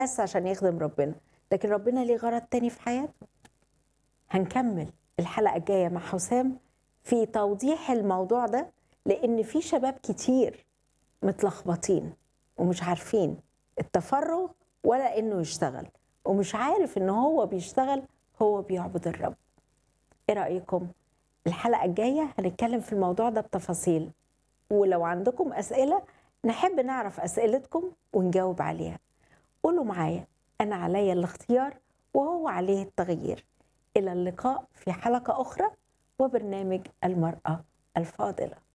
بس عشان يخدم ربنا لكن ربنا ليه غرض تاني في حياته هنكمل الحلقة الجاية مع حسام في توضيح الموضوع ده لأن في شباب كتير متلخبطين ومش عارفين التفرغ ولا إنه يشتغل ومش عارف إن هو بيشتغل هو بيعبد الرب إيه رأيكم؟ الحلقة الجاية هنتكلم في الموضوع ده بتفاصيل ولو عندكم أسئلة نحب نعرف أسئلتكم ونجاوب عليها قولوا معايا أنا عليا الاختيار وهو عليه التغيير إلى اللقاء في حلقة أخرى وبرنامج المرأة الفاضلة